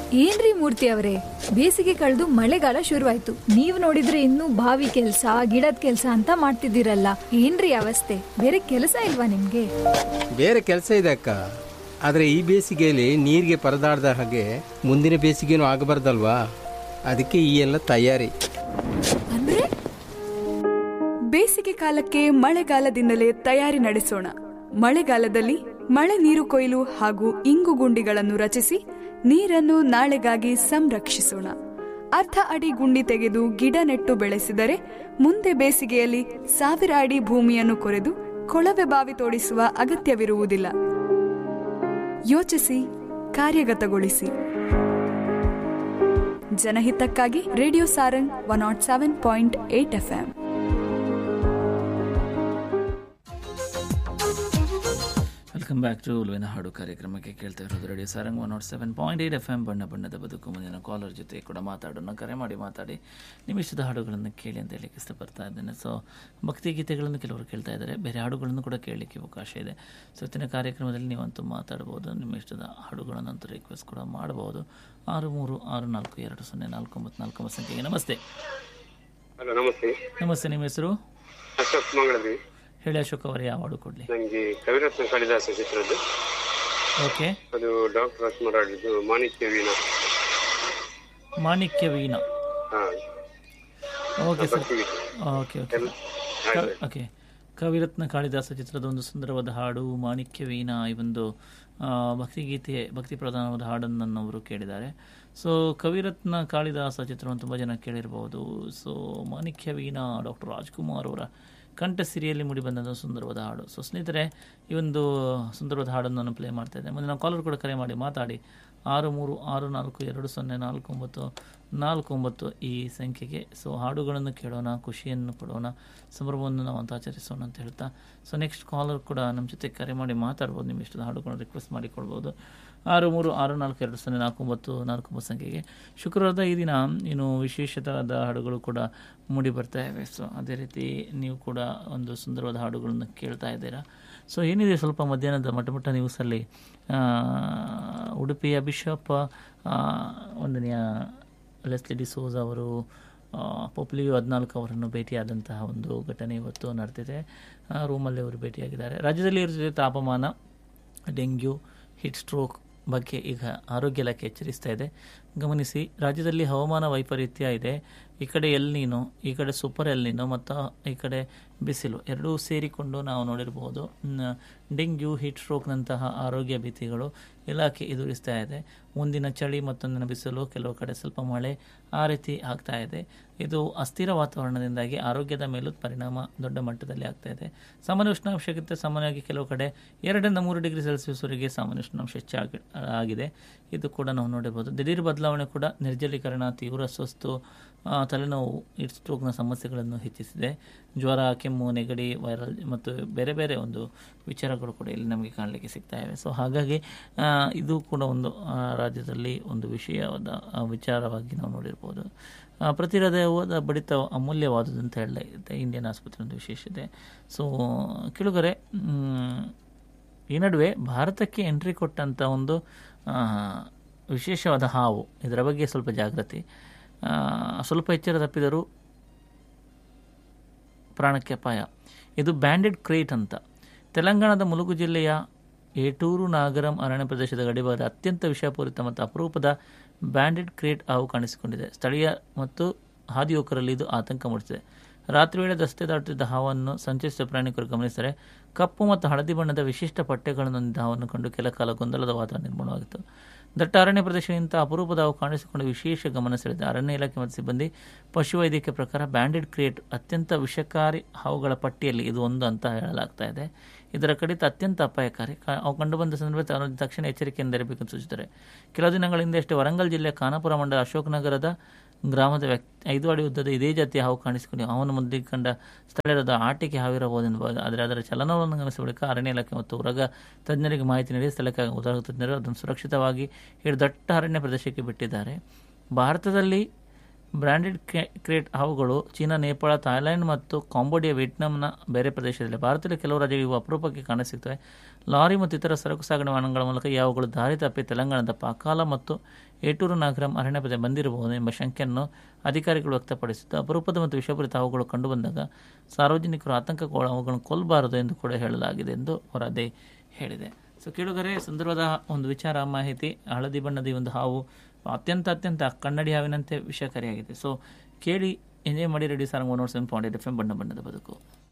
ಏನ್ರಿ ಮೂರ್ತಿ ಅವರೇ ಬೇಸಿಗೆ ಕಳೆದು ಮಳೆಗಾಲ ಶುರುವಾಯ್ತು ನೀವ್ ನೋಡಿದ್ರೆ ಇನ್ನೂ ಬಾವಿ ಕೆಲ್ಸ ಗಿಡದ ಕೆಲ್ಸ ಅಂತ ಮಾಡ್ತಿದ್ದೀರಲ್ಲ ಏನ್ರಿ ಅವಸ್ಥೆ ಬೇರೆ ಕೆಲಸ ಇಲ್ವಾ ನಿಮ್ಗೆ ಬೇರೆ ಕೆಲಸ ಇದೆ ಅಕ್ಕ ಆದರೆ ಈ ಬೇಸಿಗೆಯಲ್ಲಿ ನೀರಿಗೆ ಪರದಾಡ್ದ ಹಾಗೆ ಮುಂದಿನ ಬೇಸಿಗೆನೂ ಆಗಬಾರ್ದಲ್ವಾ ಅದಕ್ಕೆ ಈ ಎಲ್ಲ ತಯಾರಿ ಅಂದ್ರೆ ಬೇಸಿಗೆ ಕಾಲಕ್ಕೆ ಮಳೆಗಾಲದಿಂದಲೇ ತಯಾರಿ ನಡೆಸೋಣ ಮಳೆಗಾಲದಲ್ಲಿ ಮಳೆ ನೀರು ಕೊಯ್ಲು ಹಾಗೂ ಇಂಗು ಗುಂಡಿಗಳನ್ನು ರಚಿಸಿ ನೀರನ್ನು ನಾಳೆಗಾಗಿ ಸಂರಕ್ಷಿಸೋಣ ಅರ್ಧ ಅಡಿ ಗುಂಡಿ ತೆಗೆದು ಗಿಡ ನೆಟ್ಟು ಬೆಳೆಸಿದರೆ ಮುಂದೆ ಬೇಸಿಗೆಯಲ್ಲಿ ಸಾವಿರ ಅಡಿ ಭೂಮಿಯನ್ನು ಕೊರೆದು ಕೊಳವೆ ಬಾವಿ ತೋಡಿಸುವ ಅಗತ್ಯವಿರುವುದಿಲ್ಲ ಯೋಚಿಸಿ ಕಾರ್ಯಗತಗೊಳಿಸಿ ಜನಹಿತಕ್ಕಾಗಿ radio Sarang one naught seven point eight F M welcome back to ಉಲ್ವಿನ ಹಾಡು ಕಾರ್ಯಕ್ರಮಕ್ಕೆ ಕೇಳ್ತಾ ಇರೋದು radio Sarang one naught seven point eight F M ಬಣ್ಣ ಬಣ್ಣದ ಬದುಕು ಮುಂದಿನ ಕಾಲರ್ ಜೊತೆ ಕೂಡ ಮಾತಾಡೋಣ ಕರೆ ಮಾಡಿ ಮಾತಾಡಿ ನಿಮ್ಮ ಇಷ್ಟದ ಹಾಡುಗಳನ್ನು ಕೇಳಿ ಅಂತ ಹೇಳಲಿಕ್ಕೆ ಇಷ್ಟಪಡ್ತಾ ಇದ್ದೇನೆ ಸೊ ಭಕ್ತಿ ಗೀತೆಗಳನ್ನು ಕೆಲವರು ಕೇಳ್ತಾ ಇದ್ದಾರೆ ಬೇರೆ ಹಾಡುಗಳನ್ನು ಕೂಡ ಕೇಳಲಿಕ್ಕೆ ಅವಕಾಶ ಇದೆ ಸೊ ಇವತ್ತಿನ ಕಾರ್ಯಕ್ರಮದಲ್ಲಿ ನೀವಂತೂ ಮಾತಾಡ್ಬೋದು ನಿಮ್ಮ ಇಷ್ಟದ ಹಾಡುಗಳನ್ನಂತೂ ರಿಕ್ವೆಸ್ಟ್ ಕೂಡ ಮಾಡಬಹುದು ಆರು ಮೂರು ಆರು ನಾಲ್ಕು ಎರಡು ಸೊನ್ನೆ ನಾಲ್ಕು ಒಂಬತ್ತು ನಾಲ್ಕು ಒಂಬತ್ತು ಸಂಖ್ಯೆಗೆ ನಮಸ್ತೆ ಹಲೋ ನಮಸ್ತೆ ನಮಸ್ತೆ ನಿಮ್ಮ ಹೆಸರು ಅಶೋಕ್ ಮಂಗಳದಿ ಹೇಳಿ ಅಶೋಕ್ ಅವರೇ ಯಾವ ಹಾಡು ಕೊಡಲಿ ನನಗೆ ಕವಿರತ್ನ ಕಾಳಿದಾಸ ಚಿತ್ರದ್ದು ಓಕೆ ಅದು ಡಾಕ್ಟರ್ ರಾಜ್ಕುಮಾರ್ ಆಡಿದ್ದು ಮಾಣಿಕ್ಯ ವೀಣಾ ಮಾಣಿಕ್ಯ ವೀಣಾ ಹಾ ಓಕೆ ಸರ್ ಭಕ್ತಿಗೀತೆ. ಓಕೆ ಓಕೆ ಕ- ಓಕೆ ಕವಿರತ್ನ ಕಾಳಿದಾಸ ಚಿತ್ರದ ಒಂದು ಸುಂದರವಾದ ಹಾಡು ಮಾಣಿಕ್ಯ ವೀಣಾ ಈ ಒಂದು ಆ, ಭಕ್ತಿಗೀತೆ ಭಕ್ತಿ ಪ್ರಧಾನವಾದ ಹಾಡನ್ನು ನನ್ನವರು ಕೇಳಿದ್ದಾರೆ ಸೊ ಕವಿರತ್ನ ಕಾಳಿದಾಸ ಚಿತ್ರವನ್ನು ತುಂಬ ಜನ ಕೇಳಿರಬಹುದು ಸೊ ಮಾಣಿಕ್ಯ ವೀಣಾ ಡಾಕ್ಟರ್ ರಾಜ್ಕುಮಾರ್ ಅವರ ಕಂಠ ಸಿರಿಯಲ್ಲಿ ಮೂಡಿಬಂದ ಸುಂದರವಾದ ಹಾಡು ಸೊ ಸ್ನೇಹಿತರೆ ಈ ಒಂದು ಸುಂದರವಾದ ಹಾಡನ್ನು ನಾನು ಪ್ಲೇ ಮಾಡ್ತಾ ಇದ್ದೆ ಮುಂದೆ ನಾವು ಕಾಲರ್ ಕೂಡ ಕರೆ ಮಾಡಿ ಮಾತಾಡಿ ಆರು ಮೂರು ಆರು ನಾಲ್ಕು ಎರಡು ಸೊನ್ನೆ ನಾಲ್ಕು ಒಂಬತ್ತು ನಾಲ್ಕು ಒಂಬತ್ತು ಈ ಸಂಖ್ಯೆಗೆ ಸೊ ಹಾಡುಗಳನ್ನು ಕೇಳೋಣ ಖುಷಿಯನ್ನು ಪಡೋಣ ಸಂಭ್ರಮವನ್ನು ನಾವು ಅಂತ ಆಚರಿಸೋಣ ಅಂತ ಹೇಳ್ತಾ ಸೊ ನೆಕ್ಸ್ಟ್ ಕಾಲರ್ ಕೂಡ ನಮ್ಮ ಜೊತೆ ಕರೆ ಮಾಡಿ ಮಾತಾಡ್ಬೋದು ನಿಮ್ಮ ಇಷ್ಟದ ಹಾಡುಗಳನ್ನು ರಿಕ್ವೆಸ್ಟ್ ಮಾಡಿಕೊಳ್ಬೋದು ಆರು ಮೂರು ಆರು ನಾಲ್ಕು ಎರಡು ಸೊನ್ನೆ ನಾಲ್ಕು ಒಂಬತ್ತು ನಾಲ್ಕು ಒಂಬತ್ತು ಸಂಖ್ಯೆಗೆ ಶುಕ್ರವಾರದ ಈ ದಿನ ಇನ್ನು ವಿಶೇಷವಾದ ಹಾಡುಗಳು ಕೂಡ ಮೂಡಿ ಬರ್ತಾ ಇವೆ ಸೊ ಅದೇ ರೀತಿ ನೀವು ಕೂಡ ಒಂದು ಸುಂದರವಾದ ಹಾಡುಗಳನ್ನು ಕೇಳ್ತಾ ಇದ್ದೀರಾ ಸೊ ಏನಿದೆ ಸ್ವಲ್ಪ ಮಧ್ಯಾಹ್ನದ ಮಟ್ಟ ಮಟ್ಟ ನ್ಯೂಸಲ್ಲಿ ಆ, ಉಡುಪಿಯ ಬಿಷಪ್ ಆ, ಒಂದನೆಯ ಲೆಸ್ಲಿ ಡಿಸೋಸ್ ಅವರು ಆ, ಪೊಪ್ಲಿಯೋ ಹದಿನಾಲ್ಕು ಅವರನ್ನು ಭೇಟಿಯಾದಂತಹ ಒಂದು ಘಟನೆ ಇವತ್ತು ನಡೆದಿದೆ ಆ, ರೂಮಲ್ಲಿ ಅವರು ಭೇಟಿಯಾಗಿದ್ದಾರೆ ರಾಜ್ಯದಲ್ಲಿ ಇರುತ್ತಿದ್ದ ತಾಪಮಾನ ಡೆಂಗ್ಯೂ ಹಿಟ್ ಸ್ಟ್ರೋಕ್ ಬಗ್ಗೆ ಈಗ ಆರೋಗ್ಯ ಇಲಾಖೆ ಎಚ್ಚರಿಸ್ತಾ ಇದೆ ಗಮನಿಸಿ ರಾಜ್ಯದಲ್ಲಿ ಹವಾಮಾನ ವೈಪರೀತ್ಯ ಇದೆ ಈ ಕಡೆ ಎಲ್ ನೀನು ಈ ಕಡೆ ಸೂಪರ್ ಎಲ್ ನೀನು ಮತ್ತು ಈ ಕಡೆ ಬಿಸಿಲು ಎರಡೂ ಸೇರಿಕೊಂಡು ನಾವು ನೋಡಿರಬಹುದು ನ- ಡೆಂಗ್ಯೂ ಹೀಟ್ ಸ್ಟ್ರೋಕ್ನಂತಹ ಆರೋಗ್ಯ ಭೀತಿಗಳು ಇಲಾಖೆ ಎದುರಿಸ್ತಾ ಇದೆ ಮುಂದಿನ ಚಳಿ ಮತ್ತೊಂದಿನ ಬಿಸಿಲು ಕೆಲವು ಕಡೆ ಸ್ವಲ್ಪ ಮಳೆ ಆ ರೀತಿ ಆಗ್ತಾ ಇದೆ ಇದು ಅಸ್ಥಿರ ವಾತಾವರಣದಿಂದಾಗಿ ಆರೋಗ್ಯದ ಮೇಲೂ ಪರಿಣಾಮ ದೊಡ್ಡ ಮಟ್ಟದಲ್ಲಿ ಆಗ್ತಾ ಇದೆ ಸಾಮಾನ್ಯ ಉಷ್ಣಾಂಶಕ್ಕಿಂತ ಸಾಮಾನ್ಯವಾಗಿ ಕೆಲವು ಕಡೆ ಎರಡರಿಂದ ಮೂರು ಡಿಗ್ರಿ ಸೆಲ್ಸಿಯಸ್ವರೆಗೆ ಸಾಮಾನ್ಯ ಉಷ್ಣಾಂಶ ಹೆಚ್ಚಾಗಿ ಆಗಿದೆ ಇದು ಕೂಡ ನಾವು ನೋಡಿರ್ಬೋದು ದಿಢೀರ್ ಬದಲಾವಣೆ ಕೂಡ ನಿರ್ಜಲೀಕರಣ ತೀವ್ರ ಸುಸ್ತು ಆ, ತಲೆನೋವು ಹಿಟ್ ಸ್ಟ್ರೋಕ್ನ ಸಮಸ್ಯೆಗಳನ್ನು ಹೆಚ್ಚಿಸಿದೆ ಜ್ವರ ಕೆಮ್ಮು ನೆಗಡಿ ವೈರಲ್ ಮತ್ತು ಬೇರೆ ಬೇರೆ ಒಂದು ವಿಚಾರಗಳು ಕೂಡ ಇಲ್ಲಿ ನಮಗೆ ಕಾಣಲಿಕ್ಕೆ ಸಿಗ್ತಾ ಇವೆ ಸೊ ಹಾಗಾಗಿ ಆ, ಇದು ಕೂಡ ಒಂದು ಆ, ರಾಜ್ಯದಲ್ಲಿ ಒಂದು ವಿಷಯವಾದ ಆ, ವಿಚಾರವಾಗಿ ನಾವು ನೋಡಿರ್ಬೋದು ಆ, ಪ್ರತಿರೋಧವಾದ ಬಡಿತ ಅಮೂಲ್ಯವಾದುದು ಅಂತ ಹೇಳಲೇ ಇಂಡಿಯನ್ ಆಸ್ಪತ್ರೆ ಒಂದು ವಿಶೇಷತೆ ಸೊ ಕೆಳಗರೆ ಮ್, ಈ ನಡುವೆ ಭಾರತಕ್ಕೆ ಎಂಟ್ರಿ ಕೊಟ್ಟಂಥ ಒಂದು ಆ, ವಿಶೇಷವಾದ ಹಾವು ಇದರ ಬಗ್ಗೆ ಸ್ವಲ್ಪ ಜಾಗೃತಿ ಆ, ಸ್ವಲ್ಪ ಎಚ್ಚರ ತಪ್ಪಿದರೂ ಪ್ರಾಣಕ್ಕೆ ಅಪಾಯ ಇದು ಬ್ಯಾಂಡೆಡ್ ಕ್ರೇಟ್ ಅಂತ ತೆಲಂಗಾಣದ ಮುಲುಗು ಜಿಲ್ಲೆಯ ಏಟೂರು ನಾಗರಂ ಅರಣ್ಯ ಪ್ರದೇಶದ ಗಡಿಭಾಗದ ಅತ್ಯಂತ ವಿಷಪೂರಿತ ಮತ್ತು ಅಪರೂಪದ ಬ್ಯಾಂಡೆಡ್ ಕ್ರೇಟ್ ಹಾವು ಕಾಣಿಸಿಕೊಂಡಿದೆ ಸ್ಥಳೀಯ ಮತ್ತು ಹಾದಿಯೋಕರಲ್ಲಿ ಇದು ಆತಂಕ ಮೂಡಿಸಿದೆ ರಾತ್ರಿ ವೇಳೆ ರಸ್ತೆ ದಾಟುತ್ತಿದ್ದ ಹಾವನ್ನು ಸಂಚರಿಸಿದ ಪ್ರಯಾಣಿಕರು ಗಮನಿಸಿದರೆ ಕಪ್ಪು ಮತ್ತು ಹಳದಿ ಬಣ್ಣದ ವಿಶಿಷ್ಟ ಪಟ್ಟೆಗಳನ್ನು ಹೊಂದಿದ್ದ ಹಾವನ್ನು ಕಂಡು ಕೆಲ ಕಾಲ ಗೊಂದಲದ ವಾತಾವರಣ ನಿರ್ಮಾಣವಾಗಿತ್ತು ದಟ್ಟ ಅರಣ್ಯ ಪ್ರದೇಶದಿಂದ ಅಪರೂಪದ ಹಾವು ಕಾಣಿಸಿಕೊಂಡು ವಿಶೇಷ ಗಮನ ಸೆಳೆದಿದೆ ಅರಣ್ಯ ಇಲಾಖೆ ಮತ್ತು ಸಿಬ್ಬಂದಿ ಪಶುವೈದ್ಯಕೀಯ ಪ್ರಕಾರ ಬ್ಯಾಂಡೆಡ್ ಕ್ರಿಯೇಟ್ ಅತ್ಯಂತ ವಿಷಕಾರಿ ಹಾವುಗಳ ಪಟ್ಟಿಯಲ್ಲಿ ಇದು ಒಂದು ಅಂತ ಹೇಳಲಾಗ್ತಾ ಇದೆ ಇದರ ಕಡಿತ ಅತ್ಯಂತ ಅಪಾಯಕಾರಿ ಕಾ- ಅವು ಕಂಡುಬಂದ ಸಂದರ್ಭದಲ್ಲಿ ತಾನು ತಕ್ಷಣ ಎಚ್ಚರಿಕೆಯಿಂದ ಇರಬೇಕು ಅಂತ ಸೂಚಿಸಿದ್ದಾರೆ ಕೆಲವು ದಿನಗಳ ಹಿಂದೆಯಷ್ಟೇ ವರಂಗಲ್ ಜಿಲ್ಲೆಯ ಖಾನಾಪುರ ಮಂಡಲ ಅಶೋಕ್ ನಗರದ ಗ್ರಾಮದ ವ್ಯಕ್ತಿ ಐದು ಅಡಿ ಉದ್ದದ ಇದೇ ಜಾತಿಯ ಹಾವು ಕಾಣಿಸಿಕೊಂಡು ಅವನ ಮುಂದೆ ಕಂಡ ಸ್ಥಳೀಯರಾದ ಆಟಿಕೆ ಹಾವಿರಬಹುದೆಂಬ ಆದರೆ ಅದರ ಚಲನವನ್ನು ಗಮನಿಸಿದ ಬಳಿಕ ಅರಣ್ಯ ಇಲಾಖೆ ಮತ್ತು ಉರಗ ತಜ್ಞರಿಗೆ ಮಾಹಿತಿ ನೀಡಿ ಸ್ಥಳಕ್ಕೆ ಉರಗ ತಜ್ಞರು ಅದನ್ನು ಸುರಕ್ಷಿತವಾಗಿ ಹಿಡಿದು ದಟ್ಟ ಅರಣ್ಯ ಪ್ರದೇಶಕ್ಕೆ ಬಿಟ್ಟಿದ್ದಾರೆ ಭಾರತದಲ್ಲಿ ಬ್ರ್ಯಾಂಡೆಡ್ ಕ್ರೇಟ್ ಹಾವುಗಳು ಚೀನಾ ನೇಪಾಳ ಥಾಯ್ಲೆಂಡ್ ಮತ್ತು ಕಾಂಬೋಡಿಯಾ ವಿಯೆಟ್ನಾಂನ ಬೇರೆ ಪ್ರದೇಶದಲ್ಲಿ ಭಾರತದಲ್ಲಿ ಕೆಲವು ರಾಜ್ಯಗಳು ಇವು ಅಪರೂಪಕ್ಕೆ ಕಾಣಸಿಗ್ತವೆ ಲಾರಿ ಮತ್ತು ಇತರ ಸರಕು ಸಾಗಣೆ ವಾಹನಗಳ ಮೂಲಕ ಈ ಹಾವುಗಳು ದಾರಿ ತಪ್ಪಿ ತೆಲಂಗಾಣದ ಪಾಕಾಲ ಮತ್ತು ಏಟೂರು ನಾಗರಂ ಅರಣ್ಯ ಪ್ರದೇಶ ಬಂದಿರಬಹುದು ಎಂಬ ಶಂಕೆಯನ್ನು ಅಧಿಕಾರಿಗಳು ವ್ಯಕ್ತಪಡಿಸಿದ್ದು ಅಪರೂಪದ ಮತ್ತು ವಿಷಪೂರಿತ ಹಾವುಗಳು ಕಂಡುಬಂದಾಗ ಸಾರ್ವಜನಿಕರು ಆತಂಕಕ್ಕೆ ಅವುಗಳನ್ನು ಕೊಲ್ಲಬಾರದು ಎಂದು ಕೂಡ ಹೇಳಲಾಗಿದೆ ಎಂದು ವರದಿ ಹೇಳಿದೆ ಸೊ ಕೇಳುಗರೆ ಸುಂದರವಾದ ಒಂದು ವಿಚಾರ ಮಾಹಿತಿ ಹಳದಿ ಬಣ್ಣದ ಈ ಒಂದು ಹಾವು ಅತ್ಯಂತ ಅತ್ಯಂತ ಕನ್ನಡಿ ಹಾವಿನಂತೆ ವಿಷಕಾರಿಯಾಗಿದೆ ಸೊ ಕೇಳಿ ಎಂಜಾಯ್ ಮಾಡಿ radio Sarang one seven point F M ಬಣ್ಣ ಬಣ್ಣದ ಬದುಕು